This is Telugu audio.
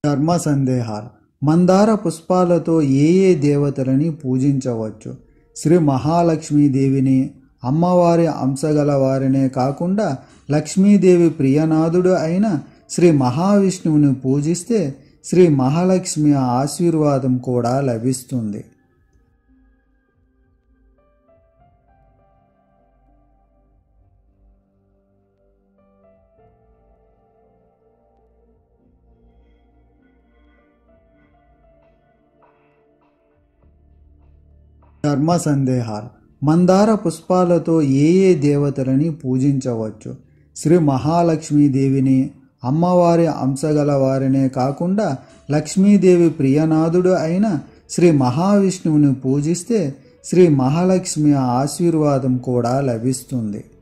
ధర్మ సందేహాలు మందార పుష్పాలతో ఏ ఏ దేవతలని పూజించవచ్చు శ్రీ మహాలక్ష్మీదేవిని అమ్మవారి అంశగల వారినే కాకుండా లక్ష్మీదేవి ప్రియనాథుడు అయిన శ్రీ మహావిష్ణువుని పూజిస్తే శ్రీ మహాలక్ష్మి ఆశీర్వాదం కూడా లభిస్తుంది ధర్మ సందేహాలు మందార పుష్పాలతో ఏ ఏ దేవతలని పూజించవచ్చు శ్రీ మహాలక్ష్మీదేవిని అమ్మవారి అంశగల వారినే కాకుండా లక్ష్మీదేవి ప్రియనాథుడు అయిన శ్రీ మహావిష్ణువుని పూజిస్తే శ్రీ మహాలక్ష్మి ఆశీర్వాదం కూడా లభిస్తుంది